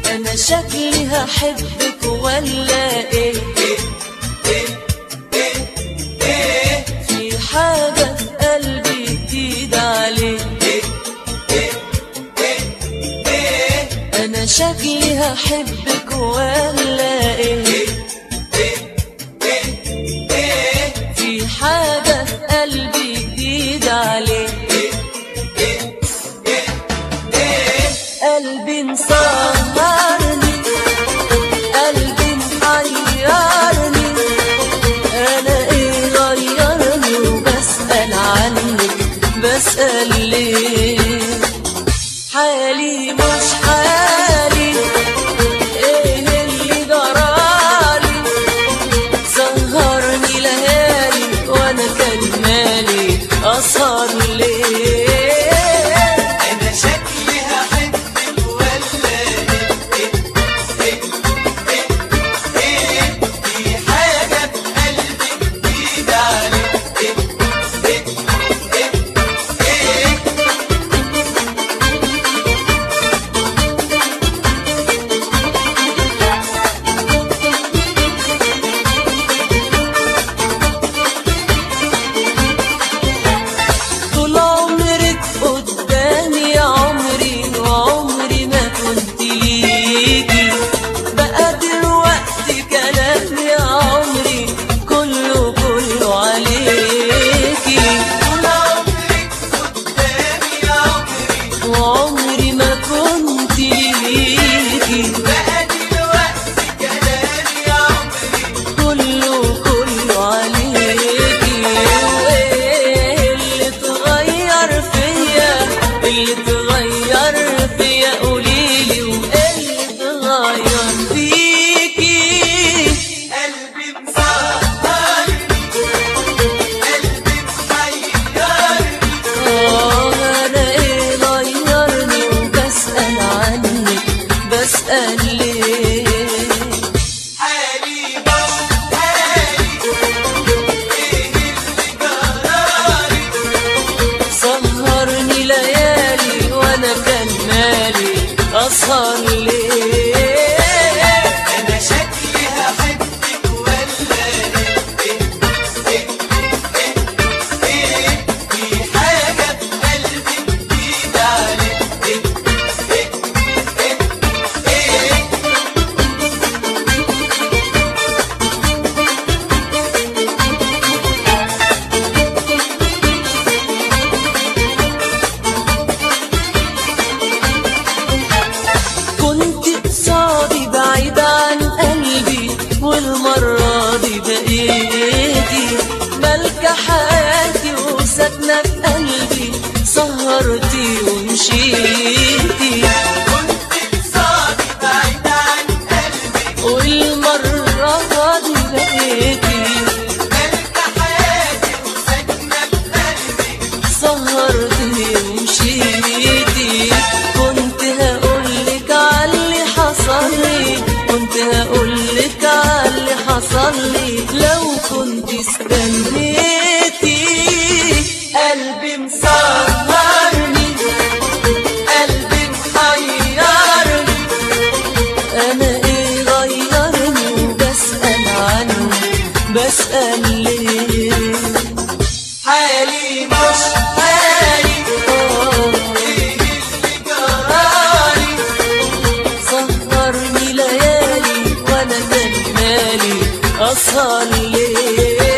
انا شكلي هحبك ولا ايه في حاجة في قلبي جديد عليك انا شكلي هحبك ولا ايه في حاجة في قلبي جديد عليك قلبي مسهرني قلبي محيرني انا ايه غيرني وبسأل عنك بسأل ليه حالي مش حالي ايه اللي جرالي سهرني ليالي وانا كان مالي اسهر ليه انا شكلي هحبك ولا ايه ايه ايه ايه في حاجة في قلبي جديدة عليك ايه ايه ايه ايه طول عمرك قدامي يا عمري وعمري ما كنت ليكي بقى دلوقتي كلام يا عمري كله كله عليكي طول عمرك قدامي يا عمري وعمري ما كنت ليكي بقى دلوقتي كلامي يا عمري كله كله عليكي وايه اللي اتغير فيا اللي اتغير فيا قوليلي وايه اللي اتغير فيكي قلبي مسهرني قلبي محيرني اه انا ايه غيرني وبسأل عنك بسأل ليه حالي مش حالي ايه اللي جرالي سهرني ليالي وانا كان مالي اسهر ليه انا شكلي هحبك ولا ايه ايه ايه ايه في حاجة في قلبي جديدة عليك ايه ايه ايه ايه كنت قصادي بعيد عن قلبي والمرة دي بقيتي ملكة حياتي وساكنة في قلبي سهرتي ومشيتي كنت قصادي بعيد عن قلبي والمرة دي بقيتي ملكة حياتي وساكنة في قلبي سهرتني ومشيتي كنت هقولك عاللي حصل لي كنت هقولك عاللي حصل لي لو كنت استنيتي قلبي مسهرني قلبي محيرني انا ايه غيرني وبسأل عنه بسأل ليه حالي مش حالي آه ايه اللي جرالي سهرني ليالي وانا كان مالي اسهر ليه